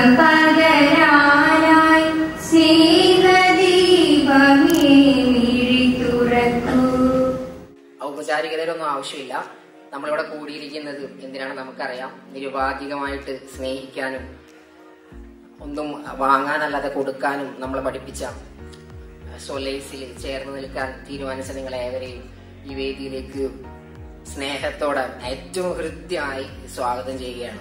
പകരാനായി സ്നേഹദീപമേ മിഴി തുറക്കൂ ഔപചാരികതയൊന്നും ആവശ്യമില്ല നമ്മളിവിടെ കൂടിയിരിക്കുന്നത് എന്തിനാണ് നമുക്കറിയാം നിരുപാധികമായിട്ട് സ്നേഹിക്കാനും ഒന്നും വാങ്ങാനല്ലാതെ കൊടുക്കാനും നമ്മളെ പഠിപ്പിച്ച സൊലൈസിൽ ചേർന്ന് നിൽക്കാൻ തീരുമാനിച്ച നിങ്ങളെ ഏവരെയും ഈ വേദിയിലേക്ക് സ്നേഹത്തോടെ ഏറ്റവും ഹൃദ്യമായി സ്വാഗതം ചെയ്യുകയാണ്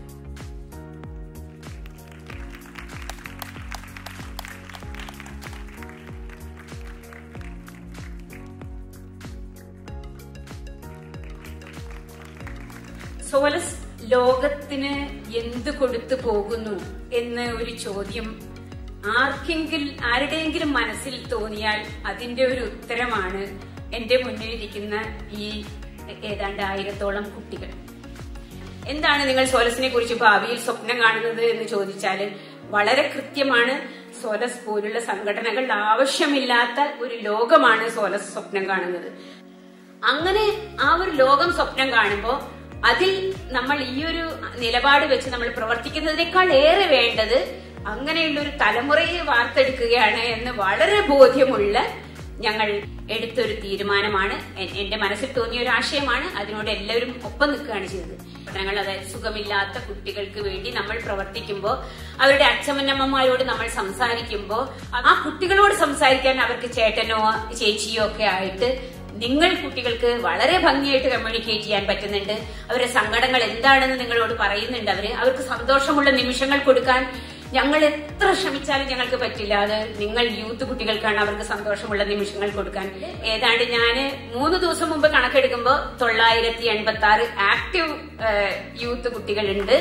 സോലസ് ലോകത്തിന് എന്ത് കൊടുത്തു പോകുന്നു എന്ന് ഒരു ചോദ്യം ആർക്കെങ്കിലും ആരുടെയെങ്കിലും മനസ്സിൽ തോന്നിയാൽ അതിന്റെ ഒരു ഉത്തരമാണ് എന്റെ മുന്നിലിരിക്കുന്ന ഈ ഏതാണ്ട് ആയിരത്തോളം കുട്ടികൾ എന്താണ് നിങ്ങൾ സോലസിനെ കുറിച്ച് ഭാവിയിൽ സ്വപ്നം കാണുന്നത് എന്ന് ചോദിച്ചാൽ വളരെ കൃത്യമാണ് സോലസ് പോലുള്ള സംഘടനകൾ ആവശ്യമില്ലാത്ത ഒരു ലോകമാണ് സോലസ് സ്വപ്നം കാണുന്നത് അങ്ങനെ ആ ഒരു ലോകം സ്വപ്നം കാണുമ്പോൾ അതിൽ നമ്മൾ ഈ ഒരു നിലപാട് വെച്ച് നമ്മൾ പ്രവർത്തിക്കുന്നതിനേക്കാൾ ഏറെ വേണ്ടത് അങ്ങനെയുള്ള ഒരു തലമുറയെ വാർത്തെടുക്കുകയാണ് എന്ന് വളരെ ബോധ്യമുള്ള ഞങ്ങൾ എടുത്തൊരു തീരുമാനമാണ് എ- എന്റെ മനസ്സിൽ തോന്നിയ ഒരു ആശയമാണ് അതിനോട് എല്ലാവരും ഒപ്പം നിൽക്കുകയാണ് ചെയ്തത് ഞങ്ങൾ അതായത് സുഖമില്ലാത്ത കുട്ടികൾക്ക് വേണ്ടി നമ്മൾ പ്രവർത്തിക്കുമ്പോൾ അവരുടെ അച്ഛനമ്മമാരോട് നമ്മൾ സംസാരിക്കുമ്പോൾ ആ കുട്ടികളോട് സംസാരിക്കാൻ അവർക്ക് ചേട്ടനോ ചേച്ചിയോ ഒക്കെ ആയിട്ട് നിങ്ങൾ കുട്ടികൾക്ക് വളരെ ഭംഗിയായിട്ട് കമ്മ്യൂണിക്കേറ്റ് ചെയ്യാൻ പറ്റുന്നുണ്ട് അവരുടെ സങ്കടങ്ങൾ എന്താണെന്ന് നിങ്ങളോട് പറയുന്നുണ്ട് അവര് അവർക്ക് സന്തോഷമുള്ള നിമിഷങ്ങൾ കൊടുക്കാൻ ഞങ്ങൾ എത്ര ശ്രമിച്ചാലും ഞങ്ങൾക്ക് പറ്റില്ല അത് നിങ്ങൾ യൂത്ത് കുട്ടികൾക്കാണ് അവർക്ക് സന്തോഷമുള്ള നിമിഷങ്ങൾ കൊടുക്കാൻ ഏതാണ്ട് ഞാൻ മൂന്ന് ദിവസം മുമ്പ് കണക്കെടുക്കുമ്പോൾ തൊള്ളായിരത്തി എൺപത്തി ആറ് ആക്റ്റീവ് യൂത്ത് കുട്ടികളുണ്ട്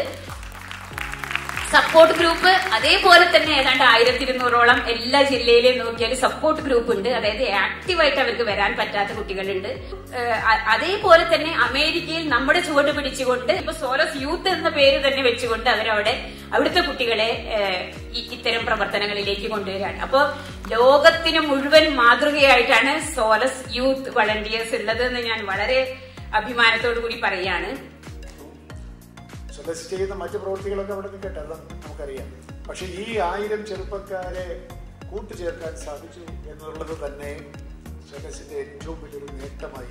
സപ്പോർട്ട് ഗ്രൂപ്പ് അതേപോലെ തന്നെ ഏതാണ്ട് ആയിരത്തി ഇരുന്നൂറോളം എല്ലാ ജില്ലയിലെയും നോക്കിയാൽ സപ്പോർട്ട് ഗ്രൂപ്പ് ഉണ്ട് അതായത് ആക്റ്റീവായിട്ട് അവർക്ക് വരാൻ പറ്റാത്ത കുട്ടികളുണ്ട് ഏഹ് അ- അതേപോലെ തന്നെ അമേരിക്കയിൽ നമ്മുടെ ചുവട് പിടിച്ചുകൊണ്ട് ഇപ്പൊ സോലസ് യൂത്ത് എന്ന പേര് തന്നെ വെച്ചുകൊണ്ട് അവരവിടെ അവിടുത്തെ കുട്ടികളെ ഏഹ് ഇ- ഇത്തരം പ്രവർത്തനങ്ങളിലേക്ക് കൊണ്ടുവരികയാണ് അപ്പോ ലോകത്തിന് മുഴുവൻ മാതൃകയായിട്ടാണ് സോലസ് യൂത്ത് വളണ്ടിയേഴ്സ് ഉള്ളത് എന്ന് ഞാൻ വളരെ അഭിമാനത്തോടു കൂടി പറയാണ് സുലസ് ചെയ്യുന്ന മറ്റു പ്രവൃത്തികളൊക്കെ അവിടെ നിൽക്കട്ടെ അത് നമുക്കറിയാം പക്ഷെ ഈ ആയിരം ചെറുപ്പക്കാരെ കൂട്ടുചേർക്കാൻ സാധിച്ചു എന്നുള്ളത് തന്നെ സുലസിന്റെ ഏറ്റവും വലിയൊരു നേട്ടമായി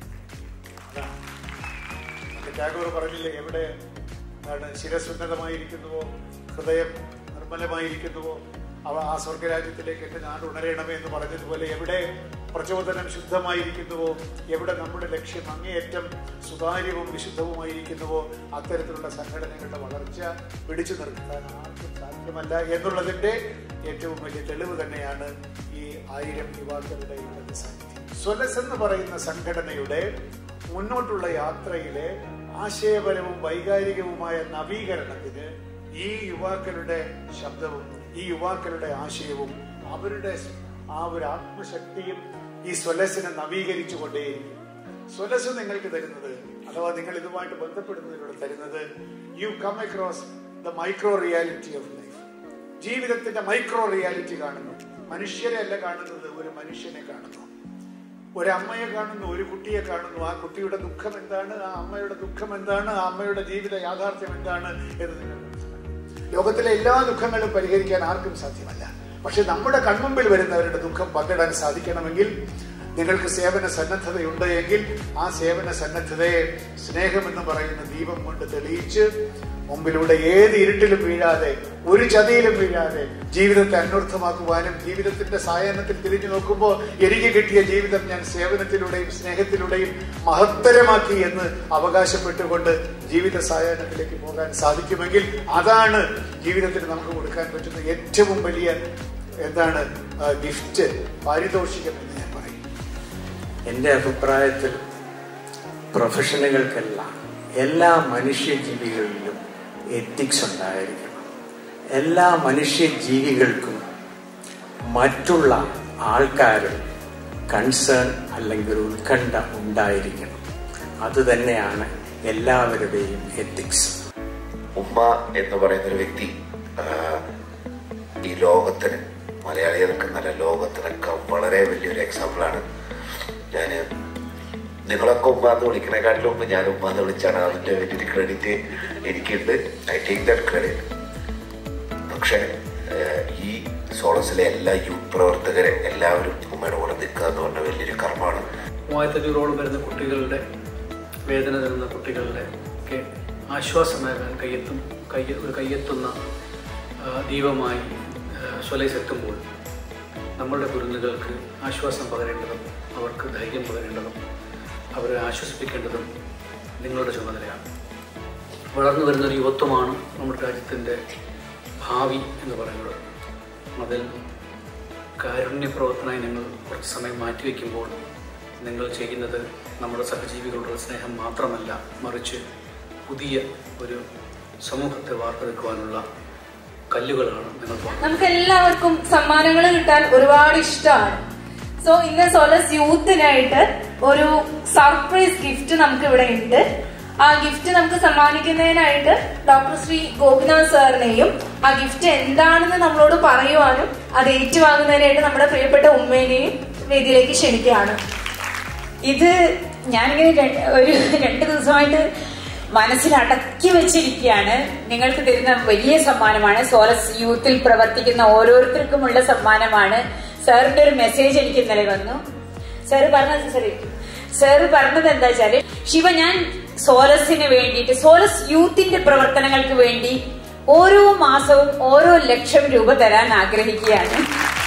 അതാണ് നമ്മുടെ ടാഗോർ പറഞ്ഞില്ലേ എവിടെ എന്താണ് ശിരസുന്നതമായിരിക്കുന്നുവോ ഹൃദയം നിർമ്മലമായിരിക്കുന്നുവോ അവ ആ സ്വർഗരാജ്യത്തിലേക്ക് എന്റെ നാട് ഉണരണമേ എന്ന് പറഞ്ഞതുപോലെ എവിടെ പ്രചോദനം ശുദ്ധമായിരിക്കുന്നുവോ എവിടെ നമ്മുടെ ലക്ഷ്യം അങ്ങേയറ്റം സുതാര്യവും വിശുദ്ധവുമായിരിക്കുന്നുവോ അത്തരത്തിലുള്ള സംഘടനകളുടെ വളർച്ച പിടിച്ചു നിർത്താൻ ആർക്കും സാധ്യമല്ല എന്നുള്ളതിന്റെ ഏറ്റവും വലിയ തെളിവ് തന്നെയാണ് ഈ ആയിരം യുവാക്കളുടെ ഇന്നത്തെ സാന്നിധ്യം സ്വലസ് എന്ന് പറയുന്ന സംഘടനയുടെ മുന്നോട്ടുള്ള യാത്രയിലെ ആശയപരവും വൈകാരികവുമായ നവീകരണത്തിന് ഈ യുവാക്കളുടെ ശബ്ദവും ഈ യുവാക്കളുടെ ആശയവും അവരുടെ ആ ഒരു ആത്മശക്തിയും ഈ സ്വലസിനെ നവീകരിച്ചു കൊണ്ടേയിരിക്കും സ്വലസ് നിങ്ങൾക്ക് തരുന്നത് അഥവാ നിങ്ങൾ ഇതുമായിട്ട് ബന്ധപ്പെടുന്നതിലൂടെ തരുന്നത് you come across the micro reality of life ജീവിതത്തിന്റെ മൈക്രോ റിയാലിറ്റി കാണുന്നു മനുഷ്യരെ അല്ല കാണുന്നത് ഒരു മനുഷ്യനെ കാണുന്നു ഒരു അമ്മയെ കാണുന്നു ഒരു കുട്ടിയെ കാണുന്നു ആ കുട്ടിയുടെ ദുഃഖം എന്താണ് ആ അമ്മയുടെ ദുഃഖം എന്താണ് ആ അമ്മയുടെ ജീവിത യാഥാർത്ഥ്യം എന്താണ് എന്ന് നിങ്ങൾ മനസ്സിലാക്കണം. ലോകത്തിലെ എല്ലാ ദുഃഖങ്ങളും പരിഹരിക്കാൻ ആർക്കും സാധ്യമല്ല പക്ഷെ നമ്മുടെ കൺമുമ്പിൽ വരുന്നവരുടെ ദുഃഖം പങ്കിടാൻ സാധിക്കണമെങ്കിൽ നിങ്ങൾക്ക് സേവന സന്നദ്ധതയുണ്ട് എങ്കിൽ ആ സേവന സന്നദ്ധതയെ സ്നേഹമെന്ന് പറയുന്ന ദീപം കൊണ്ട് തെളിയിച്ച് മുമ്പിലൂടെ ഏത് ഇരുട്ടിലും വീഴാതെ ഒരു ചതിയിലും വീഴാതെ ജീവിതത്തെ അന്വർത്ഥമാക്കുവാനും ജീവിതത്തിന്റെ സായാഹ്നത്തിൽ തിരിഞ്ഞു നോക്കുമ്പോൾ എനിക്ക് കിട്ടിയ ജീവിതം ഞാൻ സേവനത്തിലൂടെയും സ്നേഹത്തിലൂടെയും മഹത്തരമാക്കി എന്ന് അവകാശപ്പെട്ടുകൊണ്ട് ജീവിത സായാഹ്നത്തിലേക്ക് പോകാൻ സാധിക്കുമെങ്കിൽ അതാണ് ജീവിതത്തിന് നമുക്ക് കൊടുക്കാൻ പറ്റുന്ന ഏറ്റവും വലിയ എന്താണ് ഗിഫ്റ്റ് പാരിതോഷികം എന്ന് ഞാൻ പറയും എൻ്റെ അഭിപ്രായത്തിൽ പ്രൊഫഷനുകൾക്കെല്ലാം എല്ലാ മനുഷ്യജീവികളിലും എത്തിക്സ് ഉണ്ടായിരിക്കണം എല്ലാ മനുഷ്യജീവികൾക്കും മറ്റുള്ള ആൾക്കാരിൽ കൺസേൺ അല്ലെങ്കിൽ ഒരു ഉത്കണ്ഠ ഉണ്ടായിരിക്കണം അതുതന്നെയാണ് എല്ലാവരുടെയും എത്തിക്സ് ഉമ്മ എന്ന് പറയുന്ന ഒരു വ്യക്തി ആ, ഈ ലോകത്തിന് മലയാളികൾക്കെന്നല്ല ലോകത്തിനൊക്കെ വളരെ വലിയൊരു എക്സാമ്പിളാണ് ഞാൻ നിങ്ങളൊക്കെ ഉമ്മ എന്ന് വിളിക്കണേക്കാട്ടിലും മുമ്പ് ഞാൻ ഉമ്മ എന്ന് വിളിച്ചാണ് അതിൻ്റെ വലിയൊരു ക്രെഡിറ്റ് എനിക്കുണ്ട് ഐ ടേക്ക് ദാറ്റ് ക്രെഡിറ്റ് പക്ഷേ ഏഹ്, ഈ സോളസിലെ എല്ലാ യൂത്ത് പ്രവർത്തകരെ എല്ലാവരും ഉമ്മയുടെ കൂടെ നിൽക്കുക എന്ന് പറഞ്ഞ വലിയൊരു കർമ്മമാണ് മൂവായിരത്തഞ്ഞൂറോളം വരുന്ന കുട്ടികളുടെ വേദന തരുന്ന കുട്ടികളുടെ ഒക്കെ ആശ്വാസമേകാൻ കയ്യെത്തും കയ്യ ഒരു കയ്യെത്തുന്ന ആ, ദീപമായി സ്വലൈസ് എത്തുമ്പോൾ നമ്മളുടെ കുരുന്നുകൾക്ക് ആശ്വാസം പകരേണ്ടതും അവർക്ക് ധൈര്യം പകരേണ്ടതും അവരെ ആശ്വസിപ്പിക്കേണ്ടതും നിങ്ങളുടെ ചുമതലയാണ് വളർന്നു വരുന്നൊരു യുവത്വമാണ് നമ്മുടെ രാജ്യത്തിൻ്റെ ഭാവി എന്ന് പറയുന്നത് അതിൽ കാരുണ്യ പ്രവർത്തനമായി നിങ്ങൾ കുറച്ച് സമയം മാറ്റിവെക്കുമ്പോൾ നിങ്ങൾ ചെയ്യുന്നത് നമ്മുടെ സഹജീവികളുടെ സ്നേഹം മാത്രമല്ല മറിച്ച് പുതിയ ഒരു സമൂഹത്തെ വാർത്തെടുക്കുവാനുള്ള കല്ലുകളാണ് നിങ്ങൾ പോകുന്നത് നമുക്ക് എല്ലാവർക്കും സമ്മാനങ്ങൾ കിട്ടാൻ ഒരുപാട് ഇഷ്ടമാണ് സോ ഇന്ന് സോലസ് യൂത്തിനായിട്ട് ഒരു സർപ്രൈസ് ഗിഫ്റ്റ് നമുക്ക് ഇവിടെ ഉണ്ട് ആ ഗിഫ്റ്റ് നമുക്ക് സമ്മാനിക്കുന്നതിനായിട്ട് ഡോക്ടർ ശ്രീ ഗോപിനാഥ് സാറിനെയും ആ ഗിഫ്റ്റ് എന്താണെന്ന് നമ്മളോട് പറയുവാനും അത് ഏറ്റുവാങ്ങുന്നതിനായിട്ട് നമ്മുടെ പ്രിയപ്പെട്ട ഉമ്മേനെയും വേദിയിലേക്ക് ക്ഷണിക്കുകയാണ് ഇത് ഞാനിങ്ങനെ ര- ഒരു രണ്ട് ദിവസമായിട്ട് മനസ്സിൽ അടക്കി വെച്ചിരിക്കുകയാണ് നിങ്ങൾക്ക് തരുന്ന വലിയ സമ്മാനമാണ് സോലസ് യൂത്തിൽ പ്രവർത്തിക്കുന്ന ഓരോരുത്തർക്കുമുള്ള സമ്മാനമാണ് സാറിന്റെ ഒരു മെസ്സേജ് എനിക്ക് ഇന്നലെ വന്നു സാറ് പറഞ്ഞത് സോറി സാറ് പറഞ്ഞത് എന്താ വെച്ചാല് ശിവ ഞാൻ സോലസിന് വേണ്ടിയിട്ട് സോലസ് യൂത്തിന്റെ പ്രവർത്തനങ്ങൾക്ക് വേണ്ടി ഓരോ മാസവും ഓരോ ലക്ഷം രൂപ തരാൻ ആഗ്രഹിക്കുകയാണ്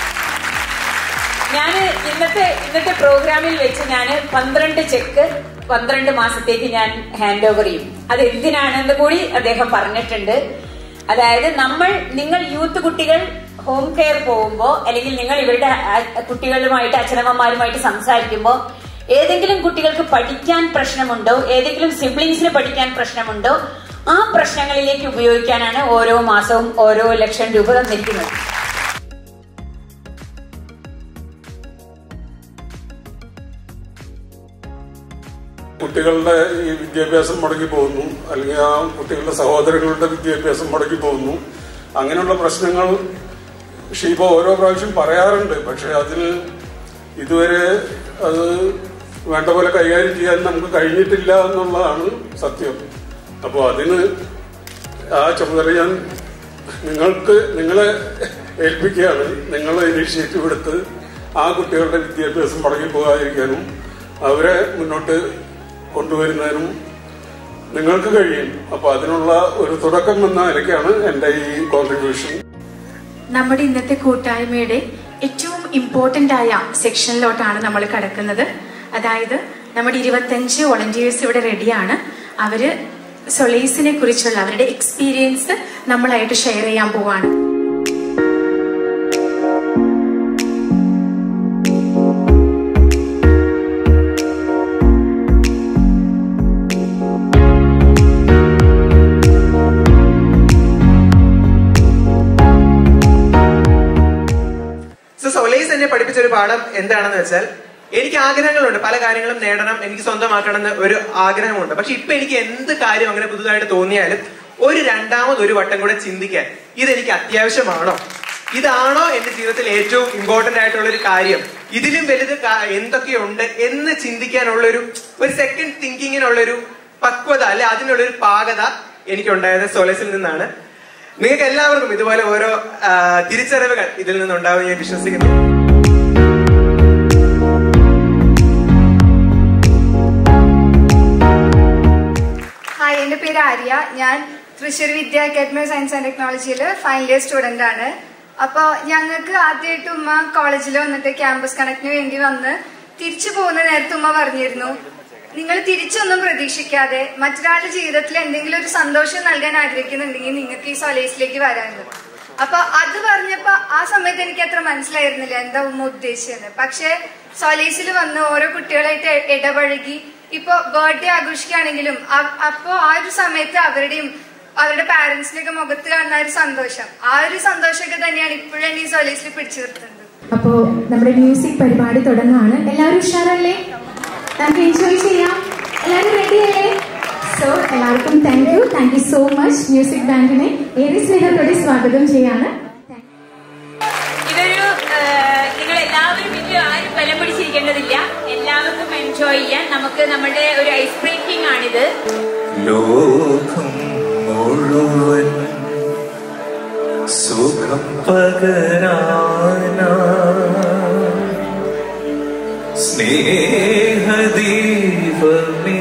ഞാൻ ഇന്നത്തെ ഇന്നത്തെ പ്രോഗ്രാമിൽ വെച്ച് ഞാൻ പന്ത്രണ്ട് ചെക്ക് പന്ത്രണ്ട് മാസത്തേക്ക് ഞാൻ ഹാൻഡ് ഓവർ ചെയ്യും അത് എന്തിനാണെന്ന് കൂടി അദ്ദേഹം പറഞ്ഞിട്ടുണ്ട് അതായത് നമ്മൾ നിങ്ങൾ യൂത്ത് കുട്ടികൾ ഹോം കെയർ പോകുമ്പോൾ അല്ലെങ്കിൽ നിങ്ങൾ ഇവരുടെ ആ- കുട്ടികളുമായിട്ട് അച്ഛനമ്മമാരുമായിട്ട് സംസാരിക്കുമ്പോൾ ഏതെങ്കിലും കുട്ടികൾക്ക് പഠിക്കാൻ പ്രശ്നമുണ്ടോ ഏതെങ്കിലും സിബ്ലിങ്സിന് പഠിക്കാൻ പ്രശ്നമുണ്ടോ ആ പ്രശ്നങ്ങളിലേക്ക് ഉപയോഗിക്കാനാണ് ഓരോ മാസവും ഓരോ ലക്ഷം രൂപ തന്നിരിക്കുന്നത് കുട്ടികളുടെ ഈ വിദ്യാഭ്യാസം മുടങ്ങി പോകുന്നു അല്ലെങ്കിൽ ആ കുട്ടികളുടെ സഹോദരങ്ങളുടെ വിദ്യാഭ്യാസം മുടങ്ങി പോകുന്നു അങ്ങനെയുള്ള പ്രശ്നങ്ങൾ ഷീബ ഓരോ പ്രാവശ്യം പറയാറുണ്ട് പക്ഷെ അതിന് ഇതുവരെ അത് വേണ്ട പോലെ കൈകാര്യം ചെയ്യാൻ നമുക്ക് കഴിഞ്ഞിട്ടില്ല എന്നുള്ളതാണ് സത്യം അപ്പോൾ അതിന് ആ ചുമതല ഞാൻ നിങ്ങൾക്ക് നിങ്ങളെ ഏൽപ്പിക്കുകയാണ് നിങ്ങൾ ഇനീഷ്യേറ്റീവ് എടുത്ത് ആ കുട്ടികളുടെ വിദ്യാഭ്യാസം മുടങ്ങി പോകാതിരിക്കാനും അവരെ മുന്നോട്ട് കൊണ്ടുവരുന്നതിനും നിങ്ങൾക്ക് കഴിയും അപ്പൊ അതിനുള്ള ഒരു തുടക്കം എന്ന നിലയ്ക്കാണ് എൻ്റെ ഈ കോൺട്രിബ്യൂഷൻ നമ്മുടെ ഇന്നത്തെ കൂട്ടായ്മയുടെ ഏറ്റവും ഇമ്പോർട്ടന്റ് ആയ സെക്ഷനിലോട്ടാണ് നമ്മൾ കടക്കുന്നത് അതായത് നമ്മുടെ ഇരുപത്തഞ്ച് വോളണ്ടിയേഴ്സ് ഇവിടെ റെഡിയാണ് അവര് സൊളേസിനെ കുറിച്ചുള്ള അവരുടെ എക്സ്പീരിയൻസ് നമ്മളായിട്ട് ഷെയർ ചെയ്യാൻ പോവാണ് സോ സൊലൈസ് എന്നെ പഠിപ്പിച്ച ഒരു പാഠം എന്താണെന്ന് വെച്ചാൽ എനിക്ക് ആഗ്രഹങ്ങളുണ്ട് പല കാര്യങ്ങളും നേടണം എനിക്ക് സ്വന്തമാക്കണം എന്ന് ഒരു ആഗ്രഹമുണ്ട് പക്ഷെ ഇപ്പൊ എനിക്ക് എന്ത് കാര്യം അങ്ങനെ പുതുതായിട്ട് തോന്നിയാലും ഒരു രണ്ടാമത് ഒരു വട്ടം കൂടെ ചിന്തിക്കാൻ ഇതെനിക്ക് അത്യാവശ്യമാണോ ഇതാണോ എന്റെ ജീവിതത്തിൽ ഏറ്റവും ഇമ്പോർട്ടന്റ് ആയിട്ടുള്ള ഒരു കാര്യം ഇതിലും വലുത് കാ- എന്തൊക്കെയുണ്ട് എന്ന് ചിന്തിക്കാനുള്ള ഒരു ഒരു സെക്കൻഡ് തിങ്കിങ്ങിനുള്ള ഒരു പക്വത അല്ലെ അതിനുള്ള ഒരു പാകത എനിക്കുണ്ടായത് സൊലസിൽ നിന്നാണ് നിങ്ങൾക്ക് എല്ലാവർക്കും ഇതുപോലെ ഓരോ ആ, തിരിച്ചറിവുകൾ ഇതിൽ നിന്നുണ്ടാവും ഞാൻ വിശ്വസിക്കുന്നു ഹായ് എൻ്റെ പേര് ആര്യ ഞാൻ Thrissur Vidya academy of science and ടെക്നോളജിയിൽ ഫൈനൽ ഇയർ സ്റ്റുഡൻ്റ് ആണ് അപ്പോൾ ഞങ്ങൾക്ക് ആദ്യമായിട്ട് ഉമ്മ കോളേജിൽ വന്നിട്ട് ക്യാമ്പസ് കണക്റ്റിന് വേണ്ടി വന്ന് തിരിച്ചു പോകുന്ന നേരത്തെ ഉമ്മ പറഞ്ഞിരുന്നു നിങ്ങൾ തിരിച്ചൊന്നും പ്രതീക്ഷിക്കാതെ മറ്റൊരാളുടെ ജീവിതത്തിൽ എന്തെങ്കിലും ഒരു സന്തോഷം നൽകാൻ ആഗ്രഹിക്കുന്നുണ്ടെങ്കിൽ നിങ്ങൾക്ക് ഈ സൊലൈസിലേക്ക് വരാനുണ്ട് അപ്പൊ അത് പറഞ്ഞപ്പോ ആ സമയത്ത് എനിക്ക് അത്ര മനസ്സിലായിരുന്നില്ല എന്താ ഉമ്മ ഉദ്ദേശിച്ചത് പക്ഷെ സൊലൈസിൽ വന്ന് ഓരോ കുട്ടികളായിട്ട് ഇ- ഇടപഴകി ഇപ്പൊ ബർത്ത്ഡേ ആഘോഷിക്കുകയാണെങ്കിലും അ- അപ്പോ ആ ഒരു സമയത്ത് അവരുടെയും അവരുടെ പാരന്റ്സിന്റെ ഒക്കെ മുഖത്ത് കാണുന്ന ആ ഒരു സന്തോഷം ആ ഒരു സന്തോഷമൊക്കെ തന്നെയാണ് ഇപ്പോഴും ഈ സൊലൈസിൽ പിടിച്ചു നിർത്തുന്നത് അപ്പോ നമ്മുടെ മ്യൂസിക് പരിപാടി തുടങ്ങാണ് എല്ലാവരും ഉഷാറല്ലേ നമുക്ക് എൻജോയ് ചെയ്യാം എല്ലാവരും റെഡി അല്ലേ സോ എല്ലാവർക്കും thank you thank you so much music ബാൻഡിനെ ഏറെ സ്നേഹത്തോടെ സ്വാഗതം ചെയ്യാണ് ഇതൊരു നിങ്ങൾ എല്ലാവരും ഇതിൽ ആരും ബലം പിടിച്ചിരിക്കേണ്ടതില്ല എല്ലാവർക്കും എൻജോയ് ചെയ്യാൻ നമുക്ക് നമ്മുടെ ഒരു ഐസ് ബ്രേക്കിംഗ് ആണിത് ലോകം മുഴുവൻ സുഖ സുഖം പകരാനാ സ്നേഹദീപമേ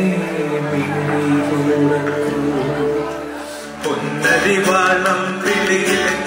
മിഴിയുണക്കൂ പൊന്നരിവാളം വിളിയിൽ